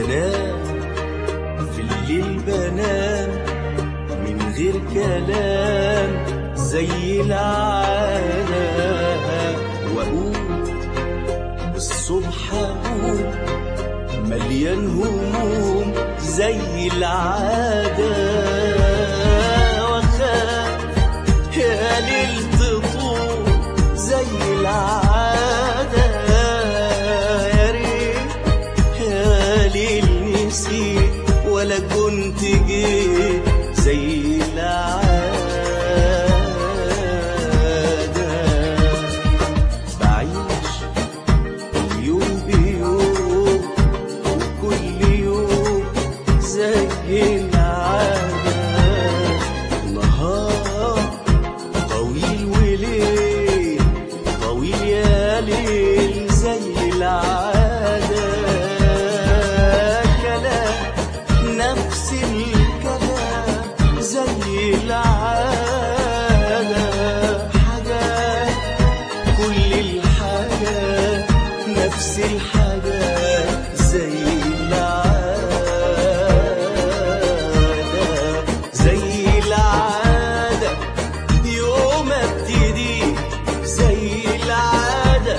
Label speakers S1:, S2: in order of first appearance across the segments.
S1: وانام في الليل بنام من غير كلام زي العادة واقوم الصبح اقوم مليان هموم زي العادة واخاف يا ليل تطول زي العادة يا ريت يا ليل نسيت ولا كنت جيت زي العادة بعيش اليوم بيوم وكل يوم زي العادة نهار طويل وليل طويل يا ليل زي العادة كلام نفس الكلام زي العادة حاجات كل الحاجات نفس الحاجات زي العادة زي العادة يوم ابتدي زي العادة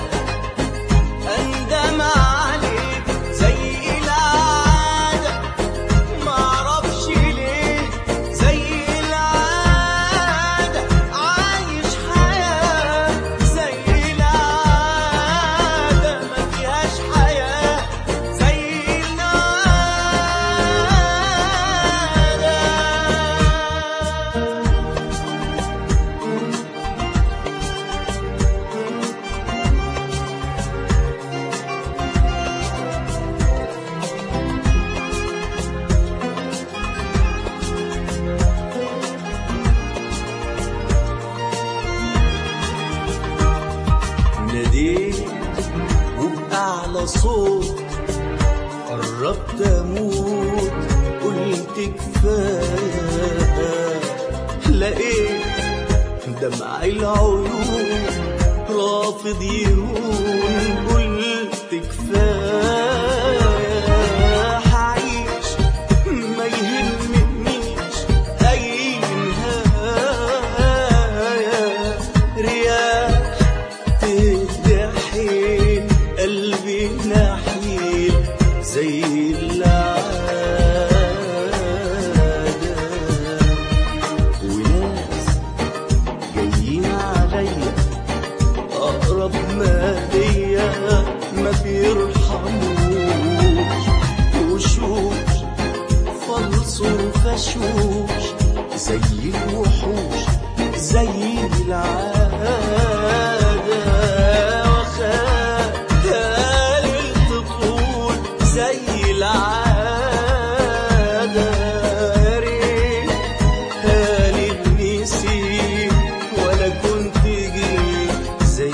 S1: اندم عليك زي العادة معرفش ليه زي العادة عايش حياة زي العادة ما فيهاش حياة زي العادة ناديت وبأعلى صوت قربت أموت قلت كفاية لقيت دمع العيون رافض يهون قلت كفاية هعيش ما يهمنيش أي نهاية رياح تدحين قلبي نحيل زي العادة وناس جايين عليا أقرب ما ليا ما بيرحموش وشوش فلص وفشوش زي الوحوش زي العادة وخاف تالي تطول زي العادة يا ريت تالي نسيت ولا كنت جيت زي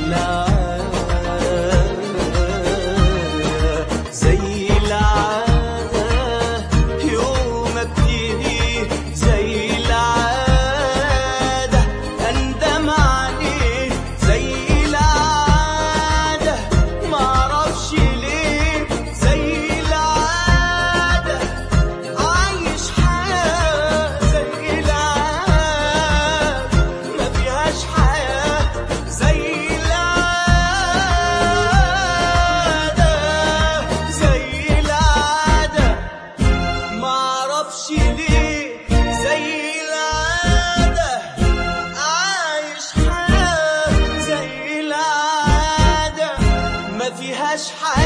S1: العادة زي العادة يوم ابتدي زي العادة اندم عليه زي العادة معرفش ليه زي العادة عايش حياة زي العادة ما فيهاش حياة زي العادة زي العادة معرفش ليه زي العادة عايش حياة زي العادة ما فيهاش حياة